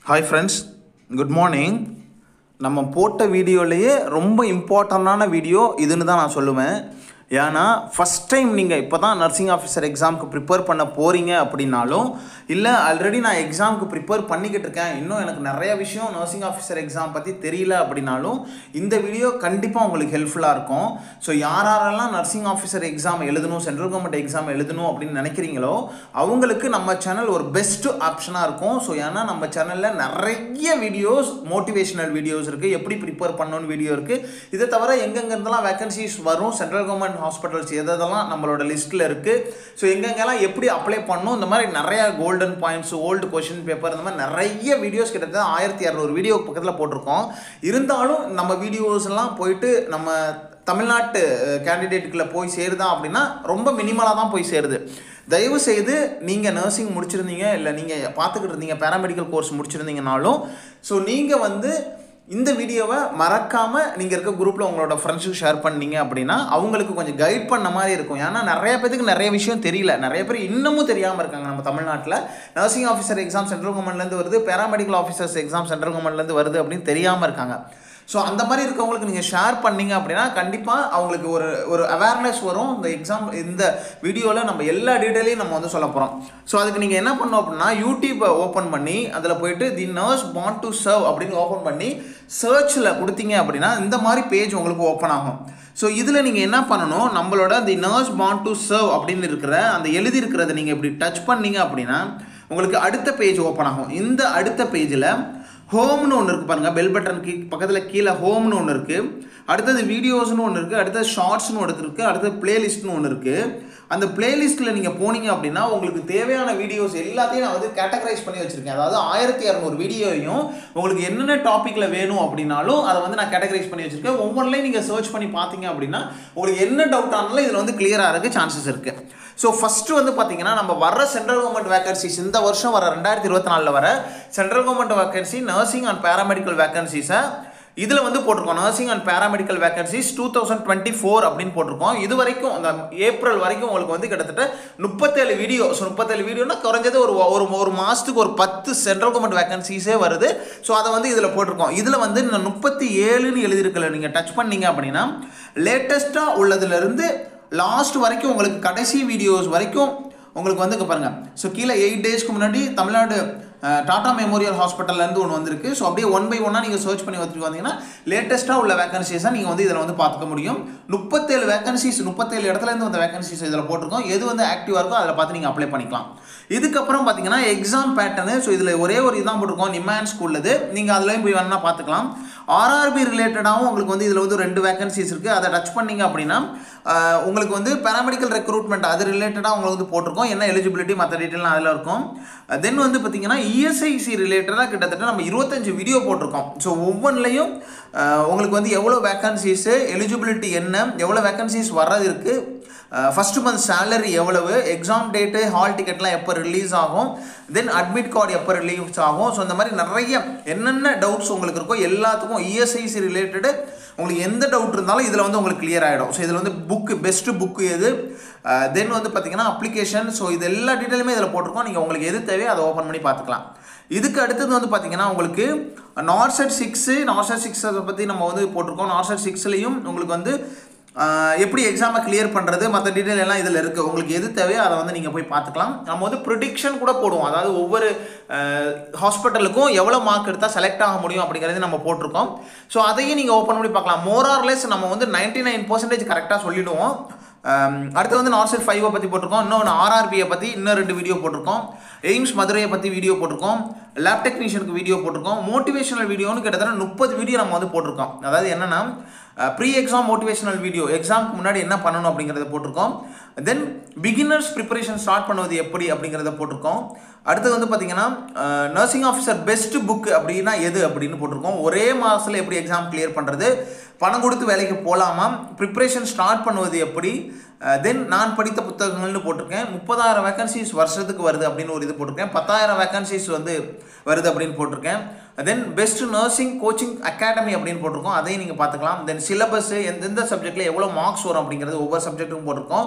hi friends good morning நம்ம போட்ட வீடியோலேயே ரொம்ப இம்பார்ட்டண்டான வீடியோ இதுன்னு தான் நான் சொல்லுவேன் ஏன்னா ஃபஸ்ட் டைம் நீங்கள் இப்போ தான் நர்சிங் ஆஃபீஸர் எக்ஸாமுக்கு ப்ரிப்பேர் பண்ண போகிறீங்க அப்படின்னாலும் இல்லை ஆல்ரெடி நான் எக்ஸாமுக்கு ப்ரிப்பேர் பண்ணிக்கிட்டு இருக்கேன் இன்னும் எனக்கு நிறைய விஷயம் நர்சிங் ஆஃபீஸர் எக்ஸாம் பற்றி தெரியல அப்படின்னாலும் இந்த வீடியோ கண்டிப்பாக உங்களுக்கு ஹெல்ப்ஃபுல்லாக இருக்கும் ஸோ யார் யாரெல்லாம் நர்சிங் ஆஃபீஸர் எக்ஸாம் எழுதணும் சென்ட்ரல் கவர்மெண்ட் எக்ஸாம் எழுதணும் அப்படின்னு நினைக்கிறீங்களோ அவங்களுக்கு நம்ம சேனல் ஒரு பெஸ்ட் ஆப்ஷனாக இருக்கும் ஸோ ஏன்னா நம்ம சேனலில் நிறைய வீடியோஸ் மோட்டிவேஷனல் வீடியோஸ் இருக்குது எப்படி ப்ரிப்பேர் பண்ணணும்னு வீடியோ இருக்குது இதை தவிர எங்கெங்கெருந்தெல்லாம் வேகன்சிஸ் வரும் சென்ட்ரல் கவர்மெண்ட் ஹாஸ்பிட்டல்ஸ் எதெல்லாம் நம்மளோட லிஸ்ட்டில் இருக்குது ஸோ எங்கெங்கெல்லாம் எப்படி அப்ளை பண்ணணும் இந்த மாதிரி நிறைய golden points old question paper இந்த மாதிரி நிறைய வீடியோஸ் கிட்டத்தட்ட ஆயிரத்தி இரநூறு வீடியோ பக்கத்தில் போட்டிருக்கோம் இருந்தாலும் நம்ம வீடியோஸ் எல்லாம் போயிட்டு நம்ம தமிழ்நாட்டு கேண்டிடேட்டுக்குள்ளே போய் சேருதா அப்படின்னா ரொம்ப மினிமலாக தான் போய் சேருது தயவு செய்து நீங்கள் நர்சிங் முடிச்சிருந்தீங்க இல்லை நீங்கள் பார்த்துக்கிட்டு இருந்தீங்க பேராமெடிக்கல் கோர்ஸ் முடிச்சிருந்தீங்கனாலும் ஸோ நீங்கள் வந்து இந்த வீடியோவை மறக்காமல் நீங்கள் இருக்க குரூப்பில் உங்களோட ஃப்ரெண்ட்ஸுக்கு ஷேர் பண்ணீங்க அப்படின்னா அவங்களுக்கு கொஞ்சம் கைட் பண்ண மாதிரி இருக்கும் ஏன்னா நிறைய பேத்துக்கு நிறைய விஷயம் தெரியல நிறைய பேர் இன்னமும் தெரியாமல் இருக்காங்க நம்ம தமிழ்நாட்டில் நர்சிங் ஆஃபீஸர் எக்ஸாம் சென்ட்ரல் கவர்மெண்ட்லேருந்து வருது பேராமெடிக்கல் ஆஃபீஸர்ஸ் எக்ஸாம் சென்ட்ரல் கவர்மெண்ட்லேருந்து வருது அப்படின்னு தெரியாமல் இருக்காங்க ஸோ அந்த மாதிரி இருக்கவங்களுக்கு நீங்கள் ஷேர் பண்ணீங்க அப்படின்னா கண்டிப்பாக அவங்களுக்கு ஒரு ஒரு அவேர்னஸ் வரும் இந்த எக்ஸாம் இந்த வீடியோவில் நம்ம எல்லா டீட்டெயிலையும் நம்ம வந்து சொல்ல போகிறோம் ஸோ அதுக்கு நீங்கள் என்ன பண்ணணும் அப்படின்னா யூடியூப்பை ஓப்பன் பண்ணி அதில் போயிட்டு the nurse bond to serve அப்படின்னு ஓப்பன் பண்ணி சர்ச்சில் கொடுத்தீங்க அப்படின்னா இந்த மாதிரி பேஜ் உங்களுக்கு ஓப்பன் ஆகும் ஸோ இதில் நீங்கள் என்ன பண்ணணும் நம்மளோட the nurse bond to serve அப்படின்னு இருக்கிற அந்த எழுதி இருக்கிறத நீங்கள் இப்படி டச் பண்ணீங்க அப்படின்னா உங்களுக்கு அடுத்த பேஜ் ஓப்பன் ஆகும் இந்த அடுத்த பேஜில் ஹோம்னு ஒன்று இருக்குது பாருங்கள் பெல் பட்டன் கீ பக்கத்தில் கீழே ஹோம்னு ஒன்று இருக்குது அடுத்தது வீடியோஸ்னு ஒன்று இருக்குது அடுத்தது ஷார்ட்ஸ்னு ஒன்று இருக்குது அடுத்தது பிளேலிஸ்ட்னு ஒன்று இருக்குது அந்த பிளேலிஸ்ட்டில் நீங்கள் போனீங்க அப்படின்னா உங்களுக்கு தேவையான வீடியோஸ் எல்லாத்தையும் நான் வந்து கேட்டகரைஸ் பண்ணி வச்சுருக்கேன் அதாவது ஆயிரத்தி இரநூறு வீடியோவையும் உங்களுக்கு என்னென்ன டாப்பிக்கில் வேணும் அப்படின்னாலும் அதை வந்து நான் கேட்டகரைஸ் பண்ணி வச்சுருக்கேன் ஒவ்வொன்றிலையும் நீங்கள் சர்ச் பண்ணி பார்த்தீங்க அப்படின்னா உங்களுக்கு என்ன டவுட் ஆனாலும் இதில் வந்து கிளியராக இருக்க சான்சஸ் இருக்குது ஸோ ஃபஸ்ட்டு வந்து பார்த்தீங்கன்னா நம்ம வர சென்ட்ரல் கவர்மெண்ட் வேகன்சிஸ் இந்த வருஷம் வர ரெண்டாயிரத்தி இருபத்தி நாலில் வர central government vacancy nursing and paramedical வேகன்சிஸை இதில் வந்து போட்டிருக்கோம் nursing and paramedical vacancies two thousand twenty four அப்படின்னு போட்டிருக்கோம் இது வரைக்கும் அந்த ஏப்ரல் வரைக்கும் உங்களுக்கு வந்து கிட்டத்தட்ட முப்பத்தேழு வீடியோ ஸோ முப்பத்தேழு வீடியோனா குறைஞ்சது ஒரு ஒரு ஒரு மாதத்துக்கு ஒரு பத்து சென்ட்ரல் கவர்மெண்ட் வேகன்சிஸே வருது ஸோ அதை வந்து இதில் போட்டிருக்கோம் இதில் வந்து இந்த முப்பத்தி ஏழுன்னு எழுதியிருக்கல நீங்கள் டச் பண்ணீங்க அப்படின்னா லேட்டஸ்ட்டாக உள்ளதுலேருந்து லாஸ்ட் வரைக்கும் உங்களுக்கு கடைசி வீடியோஸ் வரைக்கும் உங்களுக்கு வந்து இங்கே பாருங்கள் ஸோ கீழே எயிட் டேஸ்க்கு முன்னாடி தமிழ்நாடு டாடா மெமோரியல் ஹாஸ்பிட்டல்லேருந்து ஒன்று வந்திருக்கு ஸோ அப்படியே ஒன் பை ஒன்னாக நீங்கள் சர்ச் பண்ணி வச்சுட்டு வந்தீங்கன்னா லேட்டஸ்ட்டாக உள்ள வேகன்சிஸாக நீங்கள் வந்து இதில் வந்து பார்த்துக்க முடியும் முப்பத்தேழு வேகன்சிஸ் முப்பத்தேழு இடத்துலேருந்து வந்த வேகன்சிஸ் இதில் போட்டிருக்கோம் எது வந்து ஆக்டிவாக இருக்கோ அதில் பார்த்து நீங்கள் அப்ளை பண்ணிக்கலாம் இதுக்கப்புறம் பார்த்தீங்கன்னா எக்ஸாம் பேட்டர்னு ஸோ இதில் ஒரே ஒரு இதான் போட்டிருக்கோம் நிமான் ஸ்கூல்லது நீங்கள் அதுலேயும் போய் வேணால் பார்த்துக்கலாம் ஆர்ஆர்பி ரிலேட்டடாகவும் உங்களுக்கு வந்து இதில் வந்து ரெண்டு வேகன்சிஸ் இருக்குது அதை டச் பண்ணீங்க அப்படின்னா உங்களுக்கு வந்து பேராமெடிக்கல் ரெக்ரூட்மெண்ட் அது ரிலேட்டடாக உங்களுக்கு வந்து போட்டிருக்கோம் என்ன எலிஜிபிலிட்டி மற்ற டீட்டெயிலாம் அதில் இருக்கும் தென் வந்து பார்த்தீங்கன்னா இஎஸ்ஐசி ரிலேட்டடாக கிட்டத்தட்ட நம்ம இருபத்தஞ்சு வீடியோ போட்டிருக்கோம் ஸோ ஒவ்வொன்றிலையும் உங்களுக்கு வந்து எவ்வளோ வேக்கன்சிஸு எலிஜிபிலிட்டி என்ன எவ்வளோ வேக்கன்சிஸ் வர்றது இருக்குது ஃபஸ்ட்டு மந்த் சேலரி எவ்வளவு எக்ஸாம் டேட்டு ஹால் டிக்கெட்லாம் எப்போ ரிலீஸ் ஆகும் தென் அட்மிட் கார்டு எப்போ ரிலீஸ் ஆகும் ஸோ இந்த மாதிரி நிறைய என்னென்ன டவுட்ஸ் உங்களுக்கு இருக்கோ எல்லாத்துக்கும் இஎஸ்ஐசி ரிலேட்டடு உங்களுக்கு எந்த டவுட் இருந்தாலும் இதில் வந்து உங்களுக்கு கிளியர் ஆகிடும் ஸோ இதில் வந்து புக்கு பெஸ்ட்டு புக்கு எது தென் வந்து பார்த்தீங்கன்னா அப்ளிகேஷன் ஸோ இது எல்லா டீட்டெயிலுமே இதில் போட்டிருக்கோம் நீங்கள் உங்களுக்கு எது தேவையோ அதை ஓப்பன் பண்ணி பார்த்துக்கலாம் இதுக்கு அடுத்தது வந்து பார்த்தீங்கன்னா உங்களுக்கு நார்செட் சிக்ஸு நார்செட் சிக்ஸை பற்றி நம்ம வந்து போட்டிருக்கோம் நார்செட் சிக்ஸ்லேயும் உங்களுக்கு வந்து எப்படி எக்ஸாமை கிளியர் பண்ணுறது மற்ற டீட்டெயில் எல்லாம் இதில் இருக்குது உங்களுக்கு எது தேவையோ அதை வந்து நீங்கள் போய் பார்த்துக்கலாம் நம்ம வந்து ப்ரிடிக்ஷன் கூட போடுவோம் அதாவது ஒவ்வொரு ஹாஸ்பிட்டலுக்கும் எவ்வளோ மார்க் எடுத்தால் செலக்ட் ஆக முடியும் அப்படிங்கிறது நம்ம போட்டிருக்கோம் ஸோ அதையும் நீங்கள் ஓப்பன் பண்ணி பார்க்கலாம் மோரார்லெஸ் நம்ம வந்து நைன்டி நைன் பர்சன்டேஜ் கரெக்டாக சொல்லிவிடுவோம் அடுத்து வந்து நார்செட் ஃபைவை பற்றி போட்டிருக்கோம் இன்னொன்று ஆர்ஆர்பியை பற்றி இன்னும் ரெண்டு வீடியோ போட்டிருக்கோம் எய்ம்ஸ் மதுரையை பற்றி வீடியோ போட்டிருக்கோம் லேப் டெக்னீஷியனுக்கு வீடியோ போட்டிருக்கோம் மோட்டிவேஷனல் வீடியோன்னு கிட்டத்தட்ட முப்பது வீடியோ நம்ம வந்து போட்டிருக்கோம் அதாவது என்னென்னா ப்ரீ எக்ஸாம் மோட்டிவேஷனல் வீடியோ எக்ஸாமுக்கு முன்னாடி என்ன பண்ணணும் அப்படிங்கிறத போட்டிருக்கோம் தென் பிகினர்ஸ் ப்ரிப்பரேஷன் ஸ்டார்ட் பண்ணுவது எப்படி அப்படிங்கிறத போட்டிருக்கோம் அடுத்தது வந்து பார்த்தீங்கன்னா நர்சிங் ஆஃபீஸர் பெஸ்ட் புக் அப்படின்னா எது அப்படின்னு போட்டிருக்கோம் ஒரே மாதத்தில் எப்படி எக்ஸாம் கிளியர் பண்ணுறது பணம் கொடுத்து வேலைக்கு போகலாமா ப்ரிப்பரேஷன் ஸ்டார்ட் பண்ணுவது எப்படி தென் நான் படித்த புத்தகங்கள்னு போட்டிருக்கேன் முப்பதாயிரம் வேகன்சிஸ் வருஷத்துக்கு வருது அப்படின்னு ஒரு இது போட்டிருக்கேன் பத்தாயிரம் வேகன்சிஸ் வந்து வருது அப்படின்னு போட்டிருக்கேன் then best nursing coaching academy அப்படின்னு போட்டிருக்கோம் அதையும் நீங்கள் பார்த்துக்கலாம் தென் சிலபஸ் எந்தெந்த சப்ஜெக்டில் எவ்வளோ மார்க்ஸ் வரும் அப்படிங்கிறது ஒவ்வொரு சப்ஜெக்ட்டுக்கும் போட்டிருக்கோம்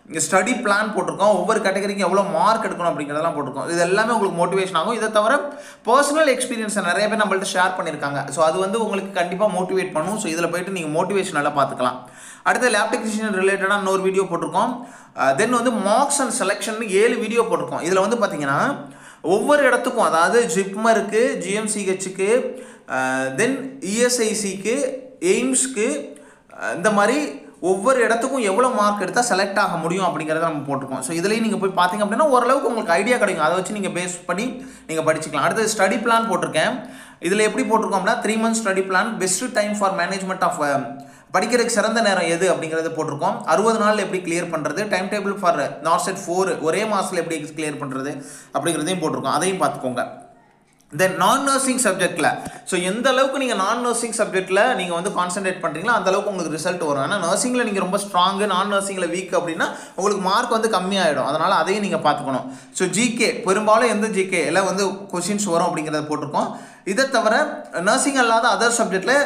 ஸ்டடி பிளான் போட்டிருக்கோம் ஒவ்வொரு கேட்டகரிக்கு எவ்வளோ மார்க் எடுக்கணும் அப்படிங்கிறதெல்லாம் போட்டிருக்கோம் இது எல்லாமே உங்களுக்கு மோட்டிவேஷன் ஆகும் இதை தவிர பர்சனல் எக்ஸ்பீரியன்ஸை நிறைய பேர் நம்மள்ட்ட ஷேர் பண்ணியிருக்காங்க ஸோ அது வந்து உங்களுக்கு கண்டிப்பாக மோட்டிவேட் பண்ணும் ஸோ இதில் போயிட்டு நீங்கள் மோட்டிவேஷன் நல்லா பார்த்துக்கலாம் அடுத்து லேப் டெக்னீஷியன் ரிலேட்டடாக இன்னொரு வீடியோ போட்டிருக்கோம் தென் வந்து மார்க்ஸ் அண்ட் செலெக்ஷன் ஏழு வீடியோ போட்டிருக்கோம் இதில் வந்து பார்த்தீங்கன்னா ஒவ்வொரு இடத்துக்கும் அதாவது ஜிப்மருக்கு ஜிஎம்சிஹெச்சுக்கு தென் இஎஸ்ஐசிக்கு எய்ம்ஸ்க்கு இந்த மாதிரி ஒவ்வொரு இடத்துக்கும் எவ்வளோ மார்க் எடுத்தால் செலக்ட் ஆக முடியும் அப்படிங்கிறத நம்ம போட்டிருக்கோம் ஸோ இதுலேயும் நீங்கள் போய் பார்த்தீங்க அப்படின்னா ஓரளவுக்கு உங்களுக்கு ஐடியா கிடைக்கும் அதை வச்சு நீங்கள் பேஸ் பண்ணி நீங்கள் படிச்சுக்கலாம் அடுத்து ஸ்டடி பிளான் போட்டிருக்கேன் இதில் எப்படி போட்டிருக்கோம்னா three months study plan best time for management of படிக்கிறதுக்கு சிறந்த நேரம் எது அப்படிங்கிறத போட்டிருக்கோம் அறுபது நாள் எப்படி கிளியர் பண்ணுறது time table for not set four ஒரே மாதத்தில் எப்படி கிளியர் பண்ணுறது அப்படிங்கிறதையும் போட்டிருக்கோம் அதையும் பார்த்துக்கோங்க தென் நான் நர்சிங் சப்ஜெக்ட்டில் ஸோ எந்த அளவுக்கு நீங்கள் நான் நர்சிங் சப்ஜெக்ட்டில் நீங்கள் வந்து கான்சென்ட்ரேட் பண்ணுறீங்களோ அந்த அளவுக்கு உங்களுக்கு ரிசல்ட் வரும் ஏன்னா நர்சிங்கில் நீங்கள் ரொம்ப ஸ்ட்ராங்கு நான் நர்சிங்கில் வீக் அப்படின்னா உங்களுக்கு மார்க் வந்து கம்மியாயிடும் அதனால் அதையும் நீங்கள் பார்த்துக்கணும் ஸோ ஜிகே பெரும்பாலும் எந்த ஜிகே எல்லாம் வந்து கொஷின்ஸ் வரும் அப்படிங்கிறத போட்டிருக்கோம் இதை தவிர நர்சிங் அல்லாத அதர் சப்ஜெக்ட்டில்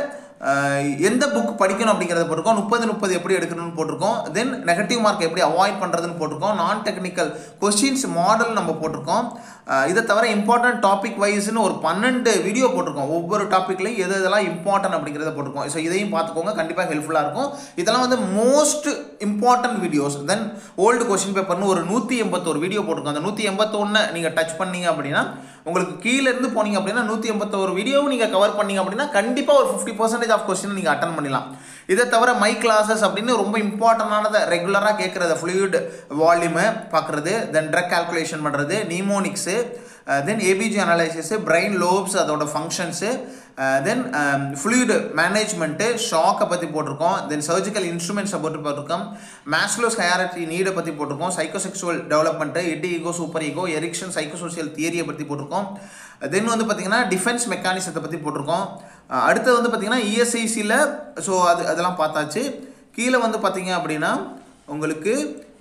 எந்த புக் படிக்கணும் அப்படிங்கிறத போட்டிருக்கோம் முப்பது முப்பது எப்படி எடுக்கணும்னு போட்டிருக்கோம் தென் நெகட்டிவ் மார்க் எப்படி அவாய்ட் பண்ணுறதுன்னு போட்டிருக்கோம் நான் டெக்னிக்கல் கொஸ்டின்ஸ் மாடல் நம்ம போட்டிருக்கோம் இதை தவிர இம்பார்ட்டன்ட் டாபிக் வைஸ்னு ஒரு பன்னெண்டு வீடியோ போட்டிருக்கோம் ஒவ்வொரு டாப்பிக்லையும் எது எதெல்லாம் இம்பார்ட்டன்ட் அப்படிங்கிறத போட்டிருக்கோம் ஸோ இதையும் பார்த்துக்கோங்க கண்டிப்பாக ஹெல்ப்ஃபுல்லாக இருக்கும் இதெல்லாம் வந்து most important videos then old question பேப்பர்னு ஒரு நூற்றி எண்பத்தோரு வீடியோ போட்டிருக்கோம் அந்த நூற்றி எண்பத்தொன்று நீங்கள் டச் பண்ணீங்க அப்படின்னா உங்களுக்கு கீழே இருந்து போனீங்க அப்படின்னா நூற்றி எண்பத்தோரு வீடியோவும் நீங்கள் கவர் பண்ணீங்க அப்படின்னா கண்டிப்பாக ஒரு ஃபிஃப்டி பர்சன்டேஜ் ஆஃப் கொஸ்டின் நீங்கள் அட்டன் பண்ணிடலாம் இதை தவிர மை கிளாஸஸ் அப்படின்னு ரொம்ப இம்பார்ட்டண்டானதை ரெகுலராக கேட்குறது ஃப்ளூயிட் வால்யூமு பார்க்குறது தென் ட்ரக் கால்குலேஷன் பண்ணுறது mnemonics then ABG analysis brain lobes அதோட ஃபங்க்ஷன்ஸு தென் ஃப்ளூயிடு மேனேஜ்மெண்ட்டு ஷாக்கை பற்றி போட்டிருக்கோம் தென் சர்ஜிக்கல் இன்ஸ்ட்ருமெண்ட்ஸை பற்றி போட்டிருக்கோம் மேஸ்லோஸ் ஹயாரிட்டி நீடை பற்றி போட்டிருக்கோம் சைக்கோசெக்சுவல் டெவலப்மெண்ட்டு எட்டு ego super ego Erikson psychosocial தியரியை பற்றி போட்டிருக்கோம் தென் வந்து பார்த்திங்கன்னா டிஃபென்ஸ் மெக்கானிசத்தை பற்றி போட்டிருக்கோம் அடுத்தது வந்து பார்த்திங்கன்னா இஎஸ்ஐசியில் ஸோ அது அதெல்லாம் பார்த்தாச்சு கீழே வந்து பார்த்திங்க அப்படின்னா உங்களுக்கு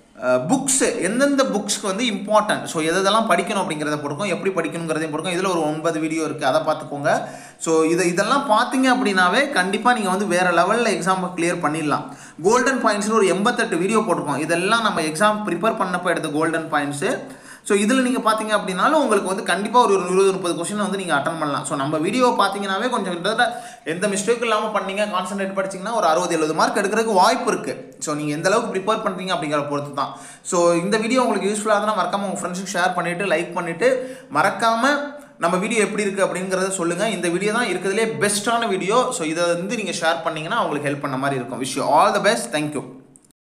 புக்ஸு எந்தெந்த புக்ஸ்க்கு வந்து இம்பார்ட்டன்ட் ஸோ எதெல்லாம் படிக்கணும் அப்படிங்கிறத போட்டிருக்கோம் எப்படி படிக்கணுங்கிறதையும் போட்டிருக்கோம் இதில் ஒரு ஒன்பது வீடியோ இருக்குது அதை பார்த்துக்கோங்க ஸோ இதை இதெல்லாம் பார்த்தீங்க அப்படின்னாவே கண்டிப்பாக நீங்கள் வந்து வேறு லெவலில் எக்ஸாமை கிளியர் பண்ணிடலாம் கோல்டன் பாயிண்ட்ஸ்னு ஒரு எண்பத்தெட்டு வீடியோ போட்டிருக்கோம் இதெல்லாம் நம்ம எக்ஸாம் ப்ரிப்பேர் பண்ணப்போ எடுத்த கோல்டன் பாயிண்ட்ஸு ஸோ இதில் நீங்கள் பார்த்தீங்க அப்படின்னாலும் உங்களுக்கு வந்து கண்டிப்பாக ஒரு இருபது முப்பது கொஸ்டின் வந்து நீங்கள் அட்டன் பண்ணலாம் ஸோ நம்ம வீடியோ பார்த்தீங்கன்னாவே கொஞ்சம் கிட்டத்தட்ட எந்த மிஸ்டேக்கும் இல்லாமல் பண்ணீங்க கான்சன்ட்ரேட் படிச்சிங்கன்னா ஒரு அறுபது எழுபது மார்க் எடுக்கிறதுக்கு வாய்ப்பு இருக்குது ஸோ நீங்கள் எந்த அளவுக்கு ப்ரிப்பேர் பண்ணுறீங்க அப்படிங்கிற பொறுத்து தான் ஸோ இந்த வீடியோ உங்களுக்கு யூஸ்ஃபுல்லாக இருந்தால் மறக்காமல் உங்கள் ஃப்ரெண்ட்ஸுக்கு ஷேர் பண்ணிவிட்டு லைக் பண்ணிவிட்டு மறக்காமல் நம்ம வீடியோ எப்படி இருக்குது அப்படிங்கிறத சொல்லுங்கள் இந்த வீடியோ தான் இருக்கிறதுலே பெஸ்ட்டான வீடியோ ஸோ இதை வந்து நீங்கள் ஷேர் பண்ணிங்கன்னா உங்களுக்கு ஹெல்ப் பண்ண மாதிரி இருக்கும் wish all the best thank you